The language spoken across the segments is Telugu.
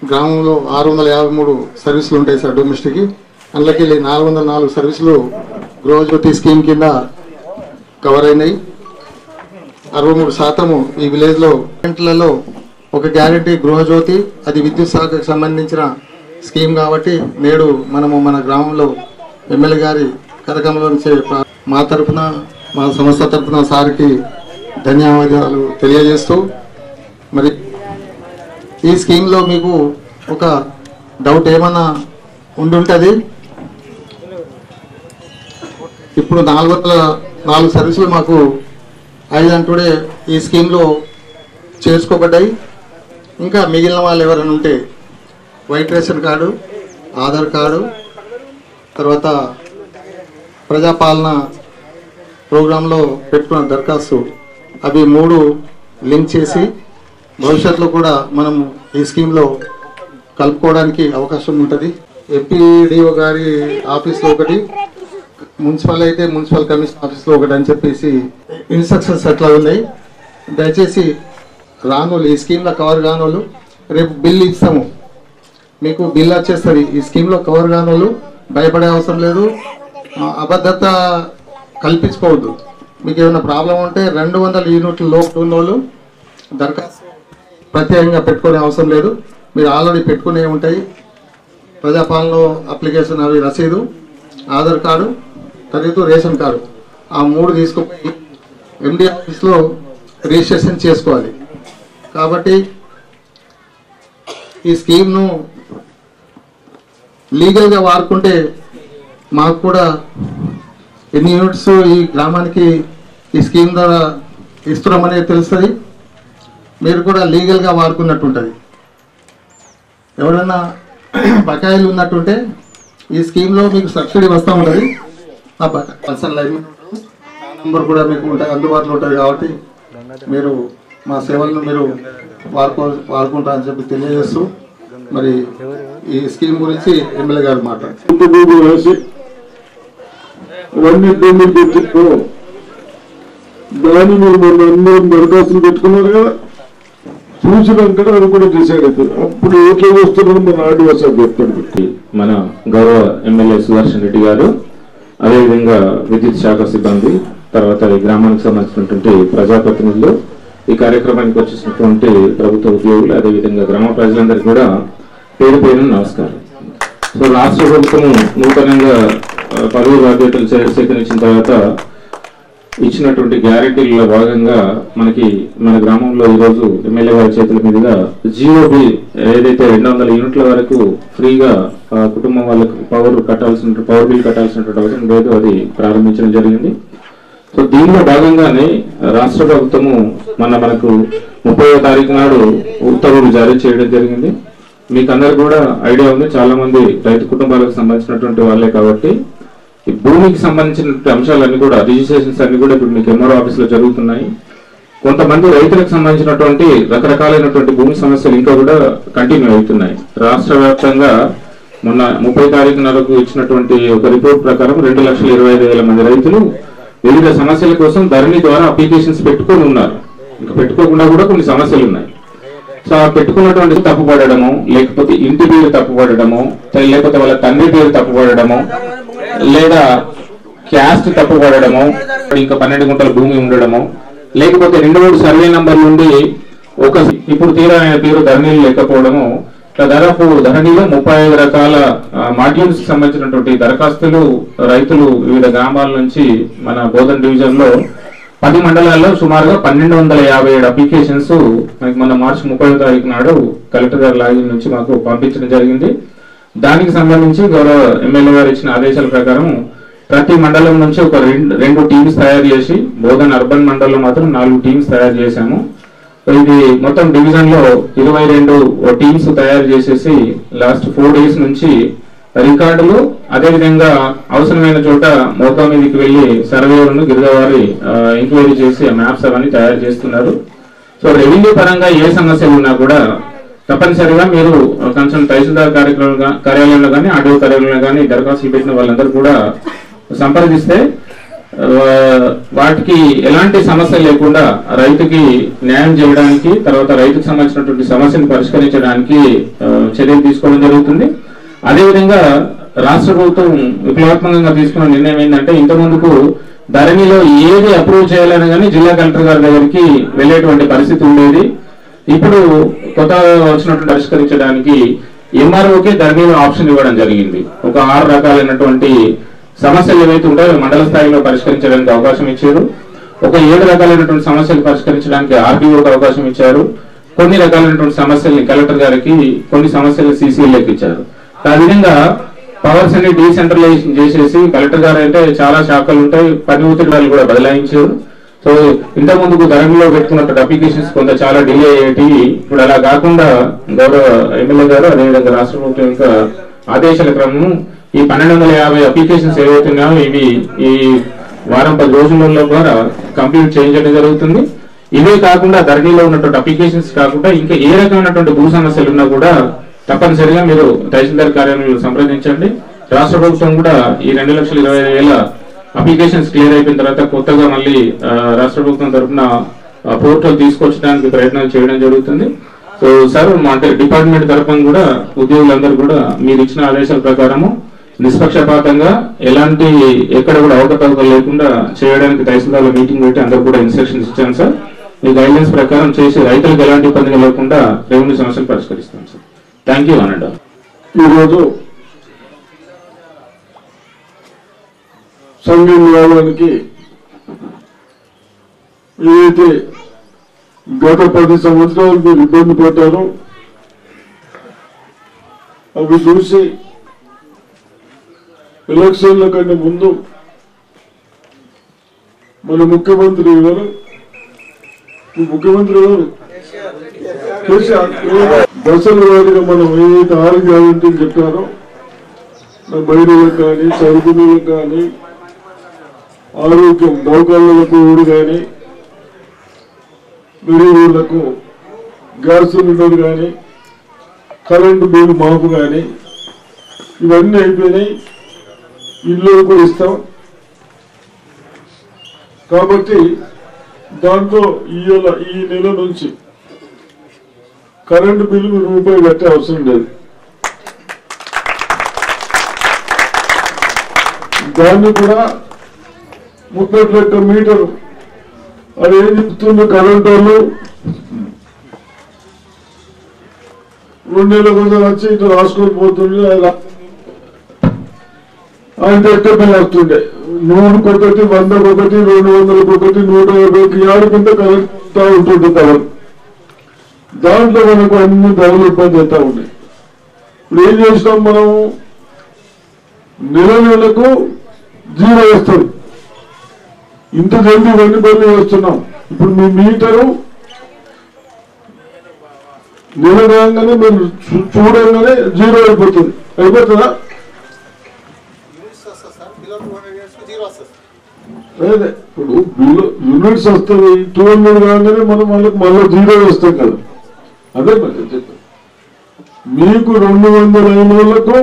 గ్రామంలో ఆరు వందల యాభై మూడు సర్వీసులు ఉంటాయి సార్ డొమెస్టిక్ అందులోకి వెళ్ళి నాలుగు వందల నాలుగు సర్వీసులు గృహజ్యోతి స్కీమ్ కింద కవర్ అయినాయి అరవై మూడు శాతము ఈ విలేజ్లో లో ఒక గ్యారెంటీ గృహజ్యోతి అది విద్యుత్ శాఖకు సంబంధించిన స్కీమ్ కాబట్టి నేడు మనము మన గ్రామంలో ఎమ్మెల్యే గారి పథకంలో నుంచి ప్ర- మా తరపున మా సంస్థ తరపున సార్కి ధన్యవాదాలు తెలియజేస్తూ మరి ఈ స్కీమ్లో మీకు ఒక డౌట్ ఏమన్నా ఉండుంటుంది ఇప్పుడు నాలుగు వందల నాలుగు సర్వీసులు మాకు ఐదు అంటుడే ఈ స్కీమ్లో చేర్చుకోబడ్డాయి ఇంకా మిగిలిన వాళ్ళు ఎవరైనా ఉంటే white ration card Aadhaar card తర్వాత ప్రజాపాలన ప్రోగ్రాంలో పెట్టుకున్న దరఖాస్తు అవి మూడు లింక్ చేసి భవిష్యత్తులో కూడా మనం ఈ స్కీమ్లో కలుపుకోవడానికి అవకాశం ఉంటుంది ఎంపీడీఓ గారి ఆఫీస్లో ఒకటి మున్సిపల్ అయితే మున్సిపల్ కమిషన్ ఆఫీస్లో ఒకటి అని చెప్పేసి ఇన్స్ట్రక్షన్స్ అట్లా ఉన్నాయి దయచేసి రానోళ్ళు ఈ స్కీమ్లో కవర్ కానోళ్ళు రేపు బిల్ ఇస్తాము మీకు బిల్ వచ్చేస్తుంది ఈ స్కీమ్లో కవర్ కానోళ్ళు భయపడే అవసరం లేదు ఆ, అభద్రత కల్పించుకోవద్దు మీకు ఏమైనా ప్రాబ్లం ఉంటే రెండు వందల యూనిట్ల లోపు ఉన్నోళ్ళు దరఖాస్తు ప్రత్యేకంగా పెట్టుకునే అవసరం లేదు మీరు ఆల్రెడీ పెట్టుకునే ఉంటాయి ప్రజాపాలన అప్లికేషన్ అవి రసీదు ఆధార్ కార్డు తర్వాత రేషన్ కార్డు ఆ మూడు తీసుకుపోయి ఎండి ఆఫీస్లో రిజిస్ట్రేషన్ చేసుకోవాలి కాబట్టి ఈ స్కీమ్ను లీగల్గా వాడుకుంటే మాకు కూడా ఎన్ని యూనిట్స్ ఈ గ్రామానికి ఈ స్కీమ్ ద్వారా ఇస్తున్నామనేది తెలుస్తుంది మీరు కూడా లీగల్గా వాడుకున్నట్టు ఉంటుంది ఎవరైనా బకాయిలు ఉన్నట్టుంటే ఈ స్కీమ్లో మీకు సబ్సిడీ వస్తూ ఉంటుంది ఆ బకా పర్సనల్ లైన్ నెంబర్ కూడా మీకు ఉంటుంది అందుబాటులో ఉంటుంది కాబట్టి మీరు మా సేవలను మీరు వాడుకో వాడుకుంటారని చెప్పి తెలియజేస్తూ మరి ఈ స్కీమ్ గురించి ఎమ్మెల్యే గారు మాట్లాడారు ఇంత భూమి వేసి అవన్నీ భూములు తెచ్చుకో దాన్ని మీరు మొన్న అందరం దరఖాస్తులు పెట్టుకున్నారు కదా చూసినాక అది కూడా డిసైడ్ అవుతుంది అప్పుడు ఎట్లా చూస్తున్నారు మన ఆదివాసీ చెప్తాడు పెట్టి మన గౌరవ ఎమ్మెల్యే సుదర్శన్ రెడ్డి గారు అదేవిధంగా విద్యుత్ శాఖ సిబ్బంది తర్వాత ఈ గ్రామానికి సంబంధించినటువంటి ప్రజాప్రతినిధులు ఈ కార్యక్రమానికి వచ్చేసినటువంటి ప్రభుత్వ ఉద్యోగులు అదేవిధంగా గ్రామ ప్రజలందరికీ కూడా పేరు పేరు నమస్కారం సో రాష్ట్ర ప్రభుత్వం నూతనంగా ఆ, పదవి బాధ్యతలు చే- స్వీకరించిన తర్వాత ఇచ్చినటువంటి గ్యారెంటీల్లో భాగంగా మనకి మన గ్రామంలో ఈరోజు ఎమ్మెల్యే గారి చేతుల మీదుగా జిఓబి ఏదైతే రెండు వందల యూనిట్ల వరకు ఫ్రీగా ఆ, కుటుంబం వాళ్ళకు పవర్ కట్టాల్సిన పవర్ బిల్ కట్టాల్సినటువంటి అవసరం లేదు అది ప్రారంభించడం జరిగింది సో దీనిలో భాగంగానే రాష్ట్ర ప్రభుత్వము మన మనకు ముప్పై తారీఖు నాడు ఉత్తర్వులు జారీ చేయడం జరిగింది మీకు అందరు కూడా ఐడియా ఉంది చాలా మంది రైతు కుటుంబాలకు సంబంధించినటువంటి వాళ్ళే కాబట్టి ఈ భూమికి సంబంధించినటువంటి అంశాలన్నీ కూడా రిజిస్ట్రేషన్స్ అన్ని కూడా ఇప్పుడు మీకు ఎంఆర్ఓ ఆఫీస్ లో జరుగుతున్నాయి కొంతమంది రైతులకు సంబంధించినటువంటి రకరకాలైనటువంటి భూమి సమస్యలు ఇంకా కూడా కంటిన్యూ అవుతున్నాయి రాష్ట్ర వ్యాప్తంగా మొన్న ముప్పై తారీఖు నాలుగు ఇచ్చినటువంటి ఒక రిపోర్ట్ ప్రకారం రెండు లక్షల ఇరవై ఐదు వేల మంది రైతులు వివిధ సమస్యల కోసం ధరణి ద్వారా అప్లికేషన్స్ పెట్టుకొని ఉన్నారు ఇంకా పెట్టుకోకుండా కూడా కొన్ని సమస్యలు ఉన్నాయి సో ఆ పెట్టుకున్నటువంటి తప్పుపడడము లేకపోతే ఇంటి పేరు తప్పుపడడము లేకపోతే వాళ్ళ తండ్రి పేరు తప్పుపడడము లేదా క్యాస్ట్ తప్పుపడడము ఇంకా పన్నెండు గుంటల భూమి ఉండడము లేకపోతే రెండు మూడు సర్వే నంబర్ నుండి ఒక ఇప్పుడు తీరా ఆయన పేరు ధరణిలు లేకపోవడము ఇట్లా దాదాపు ధరణిలో ముప్పై ఐదు రకాల మాడ్యూల్స్ కి సంబంధించినటువంటి దరఖాస్తులు రైతులు వివిధ గ్రామాల నుంచి మన బోధన్ డివిజన్ లో పది మండలాల్లో సుమారుగా పన్నెండు వందల యాభై ఏడు అప్లికేషన్స్ మనకి మన మార్చి ముప్పై తారీఖు నాడు కలెక్టర్ గారి లాగిన్ నుంచి మాకు పంపించడం జరిగింది దానికి సంబంధించి గౌరవ ఎమ్మెల్యే గారు ఇచ్చిన ఆదేశాల ప్రకారం ప్రతి మండలం నుంచి ఒక రెండు రెండు టీమ్స్ తయారు చేసి బోధన్ అర్బన్ మండలంలో మాత్రం నాలుగు టీమ్స్ తయారు చేశాము ఇది మొత్తం డివిజన్ లో ఇరవై రెండు టీమ్స్ తయారు చేసేసి లాస్ట్ ఫోర్ డేస్ నుంచి రికార్డులు అదేవిధంగా అవసరమైన చోట మోకా మీదకి వెళ్లి సర్వేలను గిరిదవారి ఎంక్వైరీ చేసి మ్యాప్స్ అవన్నీ తయారు చేస్తున్నారు సో రెవెన్యూ పరంగా ఏ సమస్యలు ఉన్నా కూడా తప్పనిసరిగా మీరు కొంచెం తహసీల్దార్ కార్యక్రమం కార్యాలయంలో కానీ ఆర్డీఓ కార్యాలయంలో కానీ దరఖాస్తులు పెట్టిన వాళ్ళందరూ కూడా సంప్రదిస్తే ఆ, వాటికి ఎలాంటి సమస్య లేకుండా రైతుకి న్యాయం చేయడానికి తర్వాత రైతుకు సంబంధించినటువంటి సమస్యను పరిష్కరించడానికి ఆ, చర్యలు తీసుకోవడం జరుగుతుంది అదేవిధంగా రాష్ట్ర ప్రభుత్వం విప్లవాత్మకంగా తీసుకున్న నిర్ణయం ఏంటంటే ఇంత ముందుకు ధరణిలో ఏది అప్రూవ్ చేయాలని కానీ జిల్లా కలెక్టర్ గారి దగ్గరికి వెళ్ళేటువంటి పరిస్థితి ఉండేది ఇప్పుడు కొత్తగా వచ్చినట్టు పరిష్కరించడానికి ఎంఆర్ఓకే ధరణిలో ఆప్షన్ ఇవ్వడం జరిగింది ఒక ఆరు రకాలైనటువంటి సమస్యలు ఏవైతే ఉంటాయో అవి మండల స్థాయిలో పరిష్కరించడానికి అవకాశం ఇచ్చారు ఒక ఏడు రకాలైనటువంటి సమస్యలు పరిష్కరించడానికి ఆర్డీఓకి అవకాశం ఇచ్చారు కొన్ని రకాలైనటువంటి సమస్యల్ని కలెక్టర్ గారికి కొన్ని సమస్యలు సీసీఎల్ఏకి ఇచ్చారు ఆ విధంగా పవర్స్ అన్ని డీసెంట్రలైజేషన్ చేసేసి కలెక్టర్ గారు అంటే చాలా శాఖలు ఉంటాయి పని ఒత్తిడి వాళ్ళు కూడా బదలాయించారు సో ఇంత ముందుకు ధరణిలో పెట్టుకున్నటువంటి అప్లికేషన్స్ కొంత చాలా డిలే అయ్యేటి ఇప్పుడు అలా కాకుండా గౌరవ ఎమ్మెల్యే గారు అదేవిధంగా రాష్ట్ర ప్రభుత్వం యొక్క ఆదేశాల క్రమం ఈ పన్నెండు వందల యాభై అప్లికేషన్స్ ఏవైతున్నాయో ఇవి ఈ వారం పది రోజులలో కూడా కంప్లీట్ చేయించడం జరుగుతుంది ఇవే కాకుండా ధరణిలో ఉన్నటువంటి అప్లికేషన్స్ కాకుండా ఇంకా ఏ రకమైనటువంటి భూ సమస్యలు ఉన్నా కూడా తప్పనిసరిగా మీరు తహసీల్దార్ కార్యాలయంలో సంప్రదించండి రాష్ట్ర ప్రభుత్వం కూడా ఈ రెండు లక్షల ఇరవై ఐదు వేల అప్లికేషన్స్ క్లియర్ అయిపోయిన తర్వాత కొత్తగా మళ్ళీ ఆ, రాష్ట్ర ప్రభుత్వం తరఫున పోర్టల్ తీసుకొచ్చడానికి ప్రయత్నాలు చేయడం జరుగుతుంది సో సార్ మా అంటే డిపార్ట్మెంట్ తరఫున కూడా ఉద్యోగులందరూ కూడా మీరు ఇచ్చిన ఆదేశాల ప్రకారము నిష్పక్షపాతంగా ఎలాంటి ఎక్కడ కూడా అవకతవకలు లేకుండా చేయడానికి తహసీల్దార్ల మీటింగ్ పెట్టి అందరూ కూడా ఇన్స్ట్రక్షన్స్ ఇచ్చాను సార్ మీ గైడ్లైన్స్ ప్రకారం చేసి రైతులకు ఎలాంటి ఇబ్బంది లేకుండా రెవెన్యూ సమస్యలు పరిష్కరిస్తాం సార్ థ్యాంక్ యూ అనండి ఈరోజు సంఘం రావడానికి ఏదైతే గత పది సంవత్సరాలు మీరు ఇబ్బంది పడ్డారో అవి చూసి ఎలక్షన్ల కంటే ముందు మన ముఖ్యమంత్రి ఎవరు ఈ ముఖ్యమంత్రి ఎవరు కేసీఆర్ దశల వారిగా మనం ఏదైతే ఆరు గ్యారంటీలు చెప్పారో మహిళలకు కానీ చదువుకులకు కానీ ఆరోగ్యం మోకాళ్ళకు ఊరు కానీ గరీబులకు గ్యాస్ సిలిండర్ కానీ కరెంటు బిల్లు మాపు కానీ ఇవన్నీ అయిపోయినాయి ఇల్లు కూడా ఇస్తాం కాబట్టి దాంట్లో ఈ నెల ఈ నెల నుంచి కరెంటు బిల్లు మీరు రూపాయి కట్టే అవసరం లేదు దాన్ని కూడా ముప్పై లెక్క మీటర్ అది ఏం చెప్తుంది కరెంట్ వాళ్ళు రెండు నెలల కొంచెం వచ్చి ఇట్లా రాసుకొని పోతుండే అది రా- ఆయన ఎక్కడ బిల్ వస్తుండే నూరుకు ఒకటి వందకు ఒకటి రెండు వందలకు ఒకటి నూట యాభైకి ఏడు కింద కరెంట్ ఉంటుంది కరెంట్ దాంట్లో మనకు అన్ని ధరలు ఇబ్బంది అవుతా ఉన్నాయి ఇప్పుడు ఏం చేసినాం మనం నెల నెలకు జీరో వేస్తాం ఇంత జల్దీ ఇవన్నీ బదులు వేస్తున్నాం ఇప్పుడు మీ మీటరు నెల రాగానే మీరు చూ- చూడంగానే జీరో అయిపోతుంది అయిపోతుందా అదే ఇప్పుడు బిల్లు యూనిట్స్ వస్తుంది టూ హండ్రెడ్ కాగానే మనం వాళ్ళకి మళ్ళీ జీరో వేస్తాం కదా అదే మరి నేను చెప్పేది. మీకు రెండు వందల ఐదు వాళ్ళకు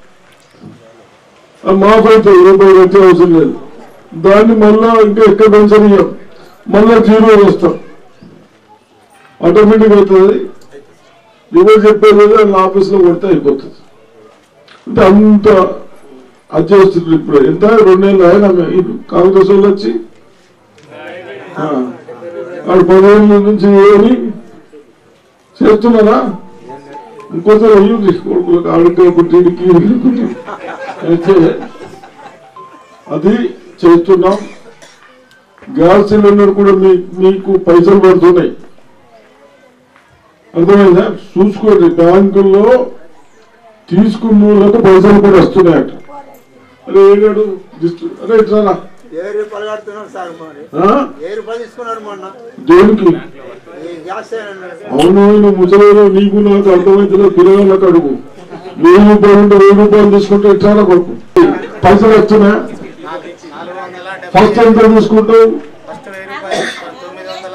మాఫ్ అయితే రూపాయి కట్టే అవసరం లేదు దాన్ని మళ్ళా ఇంకా ఎక్కడ పెంచనీయం మళ్ళా జీరో వేస్తాం ఆటోమేటిక్ అవుతుంది ఎవరు చెప్పేది వాళ్ళ ఆఫీస్లో కొడితే అయిపోతుంది అంటే అంత అది చేస్తుంది ఇప్పుడు ఎంత రెండు నెలలు ఆయన కాంగ్రెస్ వాళ్ళు వచ్చి ఆ, ఆడు పదిహేను నుంచి ఏమి చేస్తున్నారా ఇంకోసారి అయ్యింది కొడుకులకు ఆడికి కుట్టిడికి అయితే అది చేస్తున్నాం గ్యాస్ సిలిండర్ కూడా మీ మీకు పైసలు పడుతున్నాయి అర్థమైందా చూసుకోండి బ్యాంకుల్లో తీసుకున్న వాళ్ళకు పైసలు కూడా వస్తున్నాయట అరే ఏడాడు డిస్ట్రి- అరే ఇట్లా ఏ రూపాయలు కడుతున్నాడు సార్ మరి ఏ రూపాయలు తీసుకున్నాడు మొన్న దేనికి ఈ గ్యాస్ సిలిండర్. అవును నువ్వు ముసలిలో నీకు నాకు అర్థమైతే పిల్లలకు అడుగు వెయ్యి రూపాయలు ఉంటే వెయ్యి రూపాయలు తీసుకుంటే చాలా కొడుకు పైసలు వస్తున్నాయా నాలుగు వందల డెబ్బై ఫస్ట్ ఎంత తీసుకుంటావు ఫస్ట్ వెయ్యి రూపాయలు తొమ్మిది వందల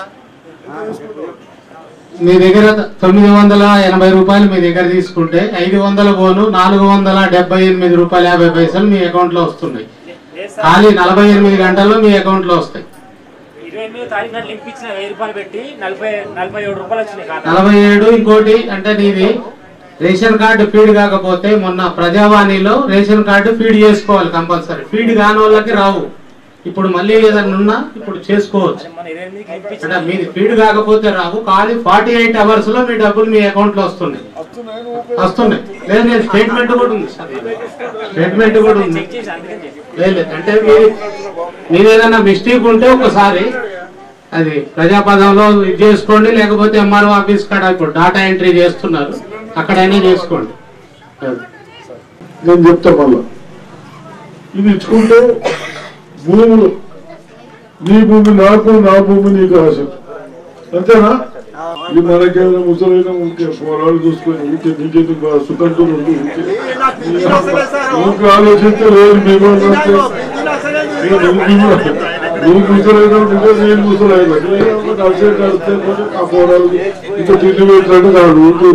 మీ దగ్గర తొమ్మిది వందల ఎనభై రూపాయలు మీ దగ్గర తీసుకుంటే ఐదు వందల పోను నాలుగు వందల డెబ్బై ఎనిమిది రూపాయలు యాభై పైసలు మీ అకౌంట్ లో వస్తున్నాయి ఖాళీ నలభై ఎనిమిది గంటల్లో మీ అకౌంట్ లో వస్తాయి ఇరవై ఎనిమిదో తారీఖు నాడు లింక్ ఇచ్చిన వెయ్యి రూపాయలు పెట్టి నలభై నలభై ఏడు రూపాయలు వచ్చినాయి ఖాతా నలభై ఏడు ఇంకోటి అంటే నీది రేషన్ కార్డు ఫీడ్ కాకపోతే మొన్న ప్రజావాణిలో రేషన్ కార్డు ఫీడ్ చేసుకోవాలి కంపల్సరీ ఫీడ్ కాని వాళ్ళకి రావు ఇప్పుడు మళ్ళీ ఏదైనా ఉన్నా ఇప్పుడు చేసుకోవచ్చు మన ఇరవై ఎనిమిదికి లింక్ అంటే ఇచ్చిన మీది ఫీడ్ కాకపోతే రావు ఖాళీ ఫార్టీ ఎయిట్ అవర్స్ లో మీ డబ్బులు మీ అకౌంట్ లో వస్తున్నాయి వస్తున్నాయి లేదు లేదు స్టేట్మెంట్ కూడా ఉంది స్టేట్మెంట్ కూడా ఉంది చెక్ చేసి అందుకని చెప్పి లేదు లేదు. అంటే మీది మీది ఏదైనా మిస్టేక్ ఉంటే ఒకసారి అది ప్రజాపదంలో ఇది చేసుకోండి లేకపోతే ఎంఆర్ఓ ఆఫీస్ కాడ ఇప్పుడు డాటా ఎంట్రీ చేస్తున్నారు అక్కడైనా చేసుకోండి అది. నేను చెప్తా మళ్ళా ఇది ఇచ్చుకుంటే భూములు నీ భూమి నాకు నా భూమి నీకు ఆశ అంతేనా ఇది మనకేమైనా ముసలైన ఊరికే పోరాడు చూసుకొని ఊరికే నీకెందుకు బాగా సుఖంతో ఉండి ఊరికే ఊరికి ఆలోచిస్తే లేదు మేము ఆలోచిస్తే నువ్వు ముసలైన ఉంటే నేను ముసలైన కలిసే కలిస్తే ఆ పోరాడు ఇంకా తిండి పెట్టినట్టు కాదు ఊరికే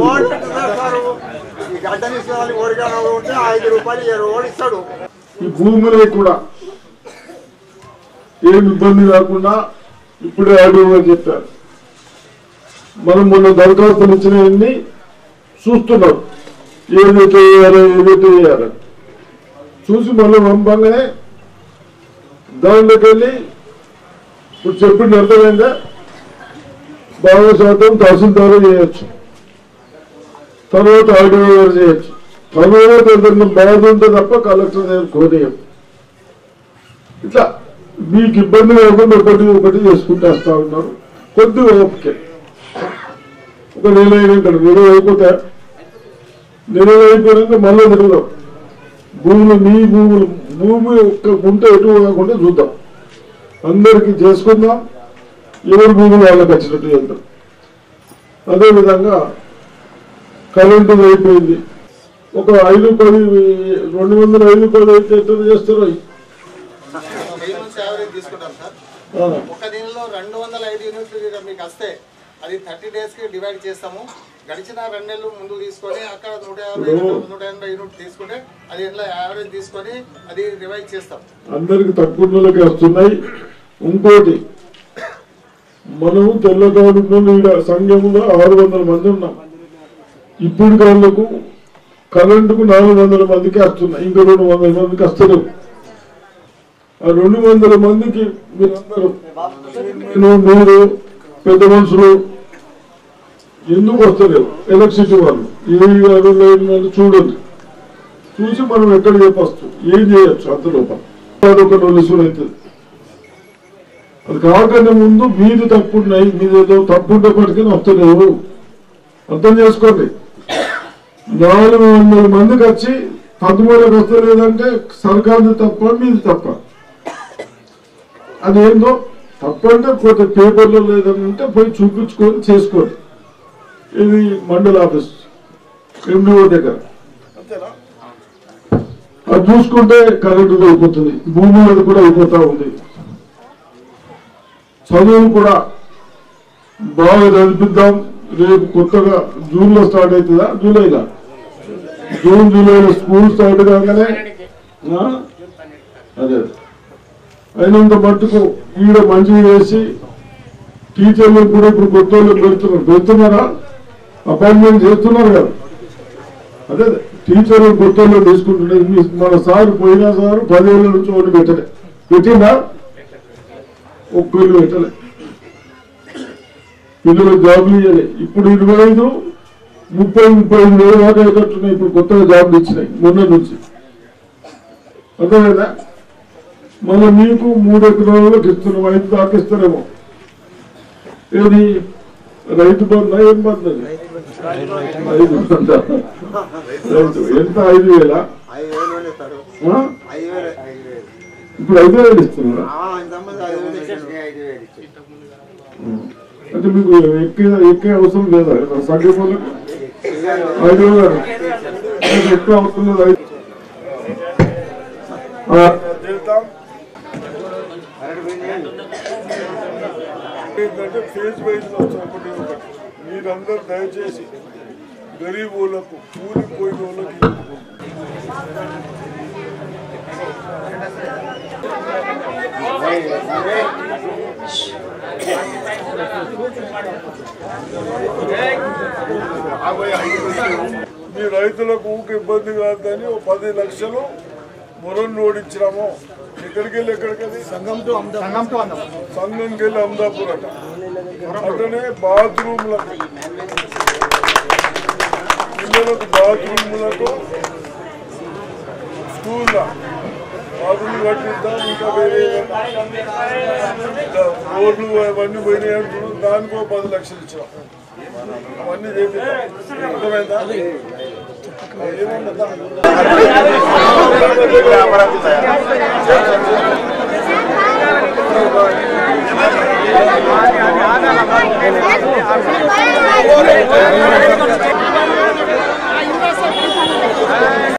ఈ గడ్డని ఇసుకోవాలి ఓడిగా ఉంటే ఐదు రూపాయలు ఇరవై ఓడిస్తాడు ఈ భూములే కూడా ఏం ఇబ్బంది కాకుండా ఇప్పుడే అడుగు చెప్పారు మనం మొన్న దరఖాస్తులు ఇచ్చినవన్నీ చూస్తున్నాం ఏదైతే వేయాలో ఏదైతే వేయాలో చూసి మళ్ళీ పంపంగానే దానిలోకి వెళ్ళి ఇప్పుడు చెప్పింది అర్థమైందా బాగా శాతం తహసీల్దారు చేయొచ్చు తర్వాత ఆర్డీఓ గారు చేయొచ్చు తర్వాత ఏదైనా బాధ ఉంటే తప్ప కలెక్టర్ దగ్గర కోదేయం ఇట్లా మీకు ఇబ్బంది లేకుండా ఒకటి ఒకటి చేసుకుంటూ వస్తా ఉన్నారు కొద్దిగా ఓపిక ఒక నెల అయినాక నెల అయిపోతే నెల అయిపోయినాక మళ్ళీ తిరుగుదాం భూములు మీ భూములు భూమి ఒక్క గుంట ఎటు కాకుండా చూద్దాం అందరికీ చేసుకుందాం ఎవరి భూములు వాళ్ళకి వచ్చినట్టు చేద్దాం అదేవిధంగా కరెంటు అయిపోయింది ఒక ఐదు పది రెండు వందల ఐదు పది అయితే ఎట్లా చేస్తారో వెయ్యి నుంచి యావరేజ్ తీసుకుంటాం సార్ ఆ, ఒక నెలలో రెండు వందల ఐదు యూనిట్లు కనుక మీకు వస్తే అది థర్టీ డేస్ కి డివైడ్ చేస్తాము గడిచిన రెండు నెలలు ముందు తీసుకొని అక్కడ నూట యాభై నూట ఎనభై యూనిట్ తీసుకుంటే అది ఎట్లా యావరేజ్ తీసుకొని అది రివైజ్ చేస్తాం అందరికి తక్కువ నెలకి వస్తున్నాయి ఇంకోటి మనము తెల్లగౌడంలో ఈడ సంఘంలో ఆరు వందల మంది ఉన్నాం ఇప్పుడు కాళ్ళకు కరెంటుకు నాలుగు వందల మందికి వస్తున్నాయి ఇంకా రెండు వందల మందికి వస్తలేవు ఆ రెండు వందల మందికి మీరందరూ నేను మీరు పెద్ద మనుషులు ఎందుకు వస్తలేవు ఎలక్ట్రిసిటీ వాళ్ళు ఏ గారు లైన్ వాళ్ళు చూడండి చూసి మనం ఎక్కడ చెప్పచ్చు ఏం చేయొచ్చు అంత లోపల అదొక నొలుసులు అవుతుంది అది కాకుండా ముందు మీది తప్పున్నాయి మీది ఏదో తప్పు ఉండేప్పటికీ వస్తలేవు అర్థం చేసుకోండి నాలుగు వందల మందికి వచ్చి పదమూడుకి వస్తలేదంటే సర్కార్ది తప్ప మీది తప్ప అదేందో తప్పంటే పోతే పేపర్లో లేదంటే పోయి చూపించుకొని చేసుకోండి ఇది మండల ఆఫీస్ ఎండిఓ దగ్గర అది చూసుకుంటే కరెంటు అయిపోతుంది భూమి అది కూడా అయిపోతా ఉంది చదువు కూడా బాగా చదివిద్దాం రేపు కొత్తగా జూన్ లో స్టార్ట్ అవుతుందా జూలైలో జూన్ జూలైలో స్కూల్ స్టార్ట్ కాగానే ఆ? అదే అయినంత మట్టుకు ఈడ మంచిగా చేసి టీచర్లు కూడా ఇప్పుడు కొత్త వాళ్ళకి పెడుతున్నారు పెడుతున్నారా అపాయింట్మెంట్ చేస్తున్నారు కదా అదే టీచర్లు కొత్త వాళ్ళు తీసుకుంటున్నారు మీ మన సార్ పోయినా సార్ పదేళ్ళ నుంచి ఒకటి పెట్టలే పెట్టిందా ఒక్క ఇల్లు పెట్టలే పిల్లలకు జాబ్లు ఇవ్వలే ఇప్పుడు ఇరవై ఐదు ముప్పై ముప్పై ఐదు వేల దాకా అయ్యేటట్టున్నాయి ఇప్పుడు కొత్తగా జాబ్లు ఇచ్చినాయి మొన్న నుంచి అర్థమైందా మళ్ళీ మీకు మూడు ఎకరాలకు ఇస్తున్నాం ఐదు దాకా ఇస్తారేమో ఏది రైతు బంధు ఏం బంధు అది? ఐదు బంధా? రైతు ఎంత ఐదు వేల ఐదు వేలు వేస్తారు ఆ? ఐదు వేలు ఐదు వేలు ఇప్పుడు ఐదు వేలు ఇస్తున్నారా ఆ, ఇంతకుముందు ఐదు వేలు ఇచ్చాడు. ఐదు వేలు ఇచ్చాడు. అంటే మీకు ఎక్కే ఎక్కే అవసరం లేదా సంఖ్య వాళ్ళకి ఐదు వేలు మీకు ఎక్కువ అవసరం లేదు ఐదు ఆ, ఏంటంటే ఫేజ్ వైజ్ ఒకటి ఒకటి మీరందరూ దయచేసి గరీబ్ వాళ్ళకు కూలిపోయిన వాళ్ళకి మీ రైతులకు ఊరికి ఇబ్బంది కాదని ఓ పది లక్షలు మొరం ఓడించినాము ఎక్కడికి వెళ్ళి ఎక్కడికి వెళ్ళి సంఘం టు సంఘం టు అందం సంఘంకి వెళ్ళి అమదాపూర్ అట అట్లనే బాత్రూమ్లకు పిల్లలకు బాత్రూమ్లకు స్కూల్ బాత్రూమ్ కట్టిద్దాం ఇంకా వేరే ఏదైనా ఇంకా రోడ్లు అవన్నీ పోయినాయి అంటున్నాం దానికో పది లక్షలు ఇచ్చాం అవన్నీ చేపిద్దాం అర్థమైందా Thank you.